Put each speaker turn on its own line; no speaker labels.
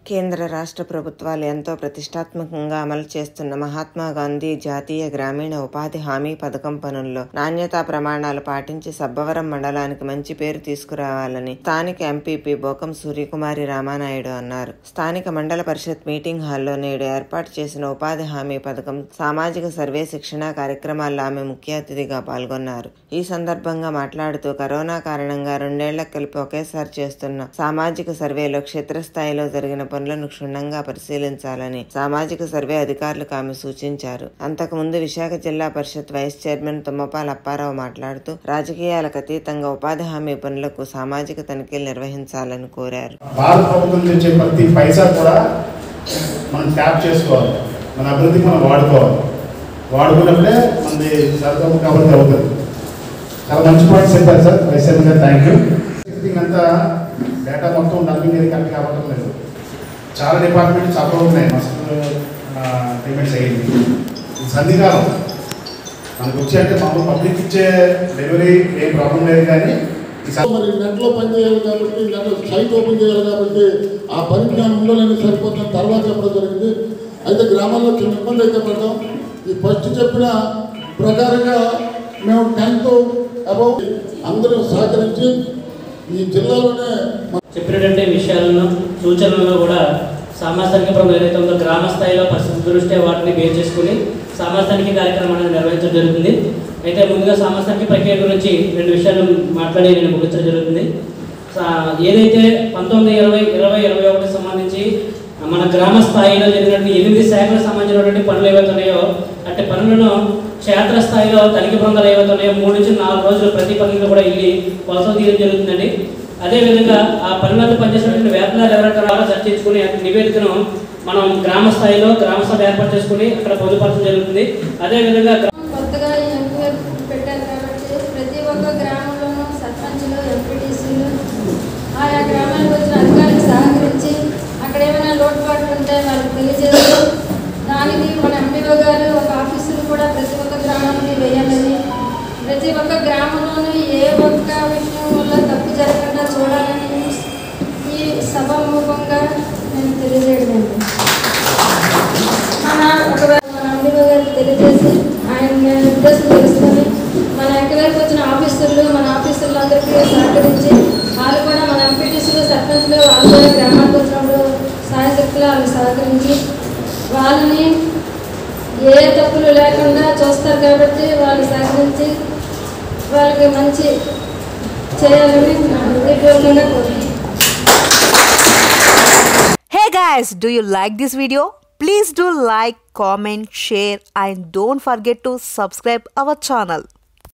కేంద్ర రాష్ట్ర ప్రభుత్వాలు ఎంతో ప్రతిష్టాత్మకంగా అమలు చేస్తున్న మహాత్మా గాంధీ జాతీయ గ్రామీణ ఉపాధి హామీ పథకం పనుల్లో నాణ్యతా ప్రమాణాలు పాటించి సబ్బవరం మండలానికి మంచి పేరు తీసుకురావాలని స్థానిక ఎంపీపీ బోకం సూర్యకుమారి రామానాయుడు అన్నారు స్థానిక మండల పరిషత్ మీటింగ్ హాల్లో నేడు ఏర్పాటు చేసిన ఉపాధి హామీ పథకం సామాజిక సర్వే శిక్షణ కార్యక్రమాల్లో ఆమె ముఖ్య అతిథిగా పాల్గొన్నారు ఈ సందర్భంగా మాట్లాడుతూ కరోనా కారణంగా రెండేళ్లకు కలిపి ఒకేసారి చేస్తున్న సామాజిక సర్వేలో క్షేత్రస్థాయిలో జరిగిన పనులను క్షుణ్ణంగా పరిశీలించాలని సామాజిక సర్వే అధికారులకు ఆమె సూచించారు అంతకుముందు విశాఖ జిల్లా పరిషత్ వైస్ చైర్మన్ తుమ్మపాల అప్పారావు మాట్లాడుతూ రాజకీయాలకు అతీతంగా ఉపాధి హామీ పనులకు సామాజిక తనిఖీలు నిర్వహించాలని కోరారు
భారత ప్రభుత్వం తెచ్చే ప్రతి పైసా కూడా మనం ట్యాప్ చేసుకోవాలి మన అభివృద్ధికి మనం వాడుకోవాలి వాడుకున్నప్పుడే మనది సరిగ్గా అభివృద్ధి అవుతుంది చాలా మంచి పాయింట్స్ చెప్పారు సార్ వైస్ చైర్మన్ గారు థ్యాంక్ యూ అంతా డేటా మొత్తం డబ్బింగ్ అది కరెక్ట్ అవ్వడం లేదు చాలా డిపార్ట్మెంట్స్ అప్రూవ్ ఉన్నాయి మస్తు పేమెంట్స్ అయ్యింది ఈ సంధికాలం మనకు వచ్చి అంటే మామూలు పబ్లిక్ ఇచ్చే డెలివరీ ఏం ప్రాబ్లం లేదు కానీ ఈ సం-
మరి నెట్లో పని చేయాలి కాబట్టి నెట్లో సైట్ ఓపెన్ చేయాలి కాబట్టి ఆ పరిజ్ఞానం ఉండాలని సరిపోతున్న తర్వాత చెప్పడం జరిగింది అయితే గ్రామాల్లో చిన్న ఇబ్బంది అయితే పడ్డాం ఈ ఫస్ట్ చెప్పిన ప్రకారంగా మేము టెన్త్ అబౌవ్ అందరూ సహకరించి ఈ జిల్లాలోనే
చెప్పినటువంటి విషయాలను సూచనలను కూడా సామాజిక ఏదైతే ఉందో గ్రామ స్థాయిలో పరిస్థితి దృష్ట్యా వాటిని బేర్ చేసుకుని సామాజిక కార్యక్రమాన్ని నిర్వహించడం జరుగుతుంది అయితే ముందుగా సామాజిక ప్రక్రియ గురించి రెండు విషయాలు మాట్లాడి నేను ముగించడం జరుగుతుంది సా- ఏదైతే పంతొమ్మిది ఇరవై ఇరవై ఇరవై ఒకటి సంబంధించి మన గ్రామ స్థాయిలో జరిగినటువంటి ఎనిమిది శాఖలకు సంబంధించినటువంటి పనులు ఏవైతే ఉన్నాయో అట్టి పనులను క్షేత్ర స్థాయిలో తనిఖీ బృందాలు ఏవైతే ఉన్నాయో మూడు నుంచి నాలుగు రోజులు ప్రతి పనులు కూడా వెళ్ళి కొలసలు తీయడం జరుగుతుందండి అదేవిధంగా ఆ పనులను పనిచేసినటువంటి వేతనాలు ఎవరైతే రావాలో చర్చించుకుని అటు నివేదికను మనం గ్రామ స్థాయిలో గ్రామ సభ ఏర్పాటు చేసుకుని అక్కడ పొందుపరచడం జరుగుతుంది అదేవిధంగా
కొత్తగా ఎంపీఆర్ పెట్టారు కాబట్టి ప్రతి ఒక్క గ్రామంలోనూ సర్పంచులు ఎంపీటీసీలు ఆయా గ్రామానికి వచ్చిన అధికారులకు సహకరించి అక్కడ ఏమైనా లోటుపాట్లు ఉంటే వాళ్ళకి తెలియజేస్తూ దానికి మన ఎంపీఓ గారు ఒక ఆఫీసులు కూడా ప్రతి ఒక్క గ్రామానికి వేయాలని ప్రతి ఒక్క గ్రామంలోనూ ఏ ఒక్క విషయం వల్ల తప్పు జరగకుండా చూడాలని ఈ సభాముఖంగా నేను తెలియజేయడం మన ఒకవేళ మన ఎంపీఓ గారికి తెలియజేసి ఆయన ఉద్దేశం తెలుసుకొని మన ఎంక్వైరీకి వచ్చిన ఆఫీసర్లు మన ఆఫీసర్లందరికీ సహకరించి వాళ్ళు కూడా మన ఎంపీటీసీలు సర్పంచ్లు వాళ్ళు కూడా గ్రామానికి వచ్చినప్పుడు సాయశక్తులు వాళ్ళు సహకరించి వాళ్ళని ఏ తప్పులు లేకుండా చూస్తారు కాబట్టి వాళ్ళు సహకరించి వాళ్ళకి మంచి చేయాలని నా హృదయపూర్వకంగా కోరుతున్నాను
Hey guys, do you like this video? Please do like, comment, share and don't forget to subscribe our channel.